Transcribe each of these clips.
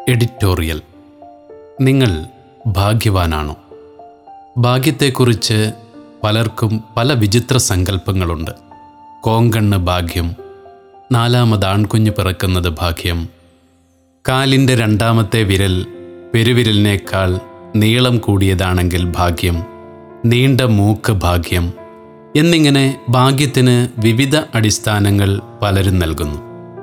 editorial നിങ്ങൾ ഭാഗ്യവാനാണോ ഭാഗ്യത്തെക്കുറിച്ച് പലർക്കും പല വിചിത്ര സങ്കല്പങ്ങളുണ്ട് കോങ്കണ്ണ് ഭാഗ്യം നാലാമത് ആൺകുഞ്ഞ് പിറക്കുന്നത് ഭാഗ്യം കാലിൻ്റെ രണ്ടാമത്തെ വിരൽ പെരുവിരലിനേക്കാൾ നീളം കൂടിയതാണെങ്കിൽ ഭാഗ്യം നീണ്ട മൂക്ക് ഭാഗ്യം എന്നിങ്ങനെ ഭാഗ്യത്തിന് വിവിധ അടിസ്ഥാനങ്ങൾ പലരും നൽകുന്നു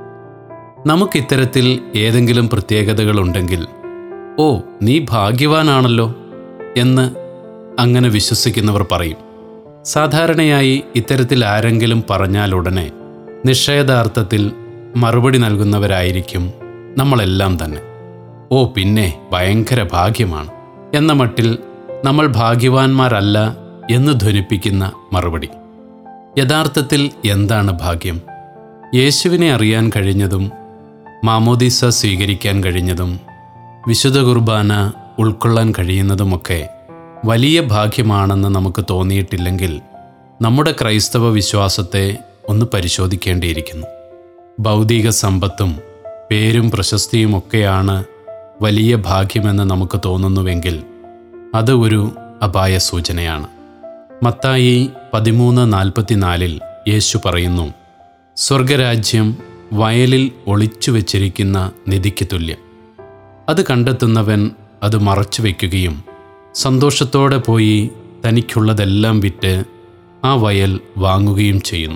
നമുക്കിത്തരത്തിൽ ഏതെങ്കിലും പ്രത്യേകതകളുണ്ടെങ്കിൽ ഓ നീ ഭാഗ്യവാനാണല്ലോ എന്ന് അങ്ങനെ വിശ്വസിക്കുന്നവർ പറയും സാധാരണയായി ഇത്തരത്തിൽ ആരെങ്കിലും പറഞ്ഞാൽ ഉടനെ നിഷേധാർത്ഥത്തിൽ മറുപടി നൽകുന്നവരായിരിക്കും നമ്മളെല്ലാം തന്നെ ഓ പിന്നെ ഭയങ്കര ഭാഗ്യമാണ് എന്ന മട്ടിൽ നമ്മൾ ഭാഗ്യവാന്മാരല്ല എന്ന് ധ്വനിപ്പിക്കുന്ന മറുപടി യഥാർത്ഥത്തിൽ എന്താണ് ഭാഗ്യം യേശുവിനെ അറിയാൻ കഴിഞ്ഞതും മാമോദീസ സ്വീകരിക്കാൻ കഴിഞ്ഞതും വിശുദ്ധ കുർബാന ഉൾക്കൊള്ളാൻ കഴിയുന്നതുമൊക്കെ വലിയ ഭാഗ്യമാണെന്ന് നമുക്ക് തോന്നിയിട്ടില്ലെങ്കിൽ നമ്മുടെ ക്രൈസ്തവ വിശ്വാസത്തെ ഒന്ന് പരിശോധിക്കേണ്ടിയിരിക്കുന്നു ഭൗതിക സമ്പത്തും പേരും പ്രശസ്തിയുമൊക്കെയാണ് വലിയ ഭാഗ്യമെന്ന് നമുക്ക് തോന്നുന്നുവെങ്കിൽ അത് ഒരു അപായ സൂചനയാണ് മത്തായി പതിമൂന്ന് നാൽപ്പത്തിനാലിൽ യേശു പറയുന്നു സ്വർഗരാജ്യം വയലിൽ ഒളിച്ചു വച്ചിരിക്കുന്ന നിധിക്ക് തുല്യം അത് കണ്ടെത്തുന്നവൻ അത് മറച്ചു വയ്ക്കുകയും സന്തോഷത്തോടെ പോയി തനിക്കുള്ളതെല്ലാം വിറ്റ് ആ വയൽ വാങ്ങുകയും ചെയ്യുന്നു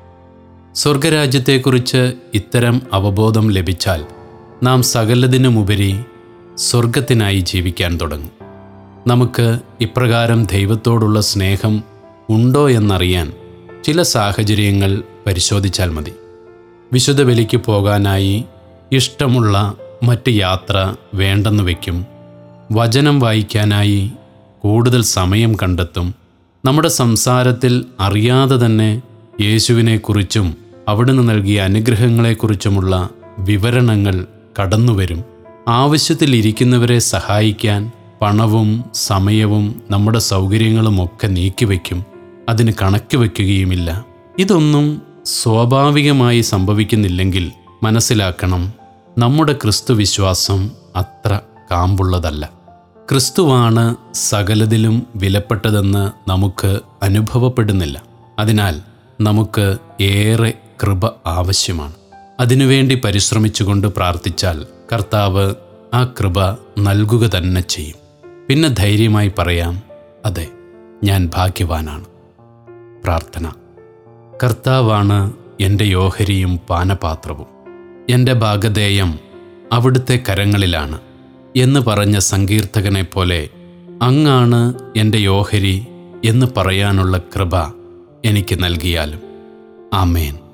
സ്വർഗരാജ്യത്തെക്കുറിച്ച് ഇത്തരം അവബോധം ലഭിച്ചാൽ നാം സകലതിനുമുപരി സ്വർഗത്തിനായി ജീവിക്കാൻ തുടങ്ങും നമുക്ക് ഇപ്രകാരം ദൈവത്തോടുള്ള സ്നേഹം ഉണ്ടോ എന്നറിയാൻ ചില സാഹചര്യങ്ങൾ പരിശോധിച്ചാൽ മതി വിശുദ്ധ ബലിക്ക് പോകാനായി ഇഷ്ടമുള്ള മറ്റ് യാത്ര വേണ്ടെന്ന് വയ്ക്കും വചനം വായിക്കാനായി കൂടുതൽ സമയം കണ്ടെത്തും നമ്മുടെ സംസാരത്തിൽ അറിയാതെ തന്നെ യേശുവിനെക്കുറിച്ചും അവിടുന്ന് നൽകിയ അനുഗ്രഹങ്ങളെക്കുറിച്ചുമുള്ള വിവരണങ്ങൾ കടന്നുവരും ആവശ്യത്തിലിരിക്കുന്നവരെ സഹായിക്കാൻ പണവും സമയവും നമ്മുടെ സൗകര്യങ്ങളുമൊക്കെ നീക്കിവെക്കും അതിന് കണക്ക് വയ്ക്കുകയുമില്ല ഇതൊന്നും സ്വാഭാവികമായി സംഭവിക്കുന്നില്ലെങ്കിൽ മനസ്സിലാക്കണം നമ്മുടെ ക്രിസ്തു വിശ്വാസം അത്ര കാമ്പുള്ളതല്ല ക്രിസ്തുവാണ് സകലതിലും വിലപ്പെട്ടതെന്ന് നമുക്ക് അനുഭവപ്പെടുന്നില്ല അതിനാൽ നമുക്ക് ഏറെ കൃപ ആവശ്യമാണ് അതിനുവേണ്ടി പരിശ്രമിച്ചുകൊണ്ട് പ്രാർത്ഥിച്ചാൽ കർത്താവ് ആ കൃപ നൽകുക തന്നെ ചെയ്യും പിന്നെ ധൈര്യമായി പറയാം അതെ ഞാൻ ഭാഗ്യവാനാണ് പ്രാർത്ഥന കർത്താവാണ് എൻ്റെ യോഹരിയും പാനപാത്രവും എൻ്റെ ഭാഗധേയം അവിടുത്തെ കരങ്ങളിലാണ് എന്ന് പറഞ്ഞ സങ്കീർത്തകനെ പോലെ അങ്ങാണ് എൻ്റെ യോഹരി എന്ന് പറയാനുള്ള കൃപ എനിക്ക് നൽകിയാലും ആമേൻ